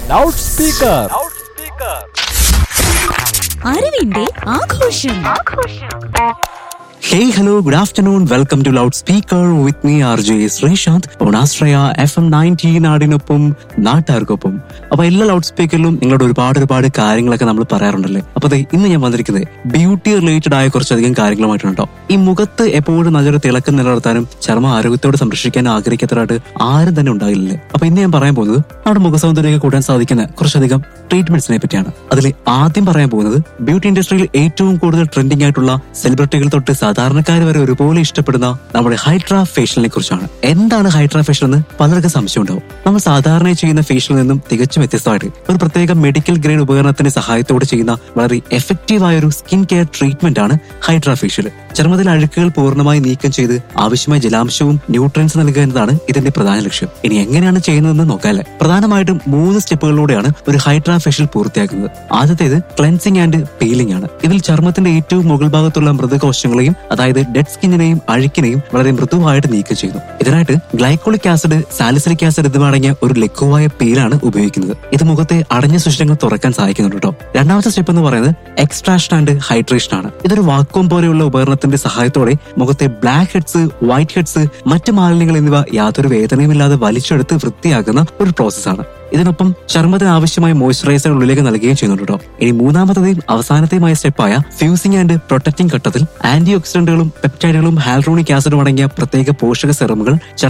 Loud speaker അറിവിന്റെ ആഘോഷം Hey, hello, good afternoon. Welcome to Loudspeaker with me, RJ Sreesanth ഓണാശ്രയ F M ninety നാടിനൊപ്പം നാട്ടുകാർക്കൊപ്പം അപ്പൊ എല്ലാ ലൗഡ് സ്പീക്കറിലും നിങ്ങളോട് ഒരുപാട് ഒരുപാട് കാര്യങ്ങളൊക്കെ നമ്മൾ പറയാറുണ്ടല്ലേ അപ്പൊ ദേ ഇന്ന് ഞാൻ വന്നിരിക്കുന്നത് ബ്യൂട്ടി റിലേറ്റഡ് ആയ കുറച്ചധികം കാര്യങ്ങളുമായിട്ടാണ് കേട്ടോ ഈ മുഖത്ത് എപ്പോഴും നല്ലൊരു തിളക്കം നിലനിർത്താനും ചർമ്മ ആരോഗ്യത്തോടെ സംരക്ഷിക്കാൻ ആഗ്രഹിക്കാത്തവരായിട്ട് ആരും തന്നെ ഉണ്ടാകില്ലേ അപ്പൊ ഇന്ന് ഞാൻ പറയാൻ പോകുന്നത് നമ്മുടെ മുഖസൗന്ദര്യമൊക്കെ കൂട്ടാൻ സാധിക്കുന്ന കുറച്ചധികം ട്രീറ്റ്മെന്റ്സിനെ പറ്റിയാണ് അതിൽ ആദ്യം പറയാൻ പോകുന്നത് ബ്യൂട്ടി ഇൻഡസ്ട്രിയിൽ ഏറ്റവും കൂടുതൽ ട്രെൻഡിംഗ് ആയിട്ടുള്ള സെലിബ്രിറ്റികൾ തൊട്ട് സാധാരണക്കാർ വരെ ഒരുപോലെ ഇഷ്ടപ്പെടുന്ന നമ്മുടെ ഹൈഡ്രാ ഫേഷ്യലിനെ കുറിച്ചാണ് എന്താണ് ഹൈഡ്രാ ഫേഷ്യൽ എന്ന് പലർക്കും സംശയം ഉണ്ടാവും നമ്മൾ സാധാരണ ചെയ്യുന്ന ഫേഷ്യലിൽ നിന്നും തികച്ചും വ്യത്യസ്തമായിട്ട് ഒരു പ്രത്യേക മെഡിക്കൽ ഗ്രേഡ് ഉപകരണത്തിന്റെ സഹായത്തോടെ ചെയ്യുന്ന വളരെ എഫക്റ്റീവ് ആയ ഒരു സ്കിൻ കെയർ ട്രീറ്റ്മെന്റ് ആണ് ഹൈഡ്രാ ഫേഷ്യൽ ചർമ്മത്തിലെ അഴുക്കുകൾ പൂർണ്ണമായി നീക്കം ചെയ്ത് ആവശ്യമായ ജലാംശവും ന്യൂട്രൻസ് നൽകുക എന്നതാണ് ഇതിന്റെ പ്രധാന ലക്ഷ്യം ഇനി എങ്ങനെയാണ് ചെയ്യുന്നതെന്ന് നോക്കാല്ലേ പ്രധാനമായിട്ടും മൂന്ന് സ്റ്റെപ്പുകളിലൂടെയാണ് ഒരു ഹൈഡ്രാ ഫേഷ്യൽ പൂർത്തിയാക്കുന്നത് ആദ്യത്തേത് ക്ലെൻസിങ് ആൻഡ് പീലിംഗ് ആണ് ഇതിൽ ചർമ്മത്തിന്റെ ഏറ്റവും മുകൾ ഭാഗത്തുള്ള മൃദുകോശങ്ങളെയും അതായത് ഡെഡ് സ്കിന്നിനെയും അഴുക്കിനെയും വളരെ മൃദുവായിട്ട് നീക്കം ചെയ്യുന്നു ഇതിനായിട്ട് ഗ്ലൈക്കോളിക് ആസിഡ് സാലിസിലിക് ആസിഡ് എന്നിവ അടങ്ങിയ ഒരു ലഘുവായ പീലാണ് ഉപയോഗിക്കുന്നത് ഇത് മുഖത്തെ അടഞ്ഞ സുഷിരങ്ങൾ തുറക്കാൻ സഹായിക്കുന്നുണ്ട് കേട്ടോ രണ്ടാമത്തെ സ്റ്റെപ്പ് എന്ന് പറയുന്നത് എക്സ്ട്രാഷൻ ആൻഡ് ഹൈഡ്രേഷൻ ആണ് ഇതൊരു വാക്വം പോലെയുള്ള ഉപകരണത്തിന്റെ സഹായത്തോടെ മുഖത്തെ ബ്ലാക്ക് ഹെഡ്സ് വൈറ്റ് ഹെഡ്സ് മറ്റ് മാലിന്യങ്ങൾ എന്നിവ യാതൊരു വേദനയുമില്ലാതെ വലിച്ചെടുത്ത് വൃത്തിയാക്കുന്ന ഒരു പ്രോസസ്സാണ് ഇതിനൊപ്പം ചർമ്മത്തിന് ആവശ്യമായ മോയ്സ്ചറൈസർ ഉള്ളിലേക്ക് നൽകുകയും ചെയ്യുന്നുണ്ട് കേട്ടോ ഇനി മൂന്നാമത്തതെയും അവസാനത്തെയുമായ സ്റ്റെപ്പായ ഫ്യൂസിംഗ് ആൻഡ് പ്രൊട്ടക്ടിംഗ് ഘട്ടത്തിൽ ആന്റി ഓക്സിഡന്റുകളും പെപ്റ്റൈഡുകളും ഹാൽറോണിക് ആസിഡും അടങ്ങിയ പ്രത്യേക പോഷക സെറമുകൾ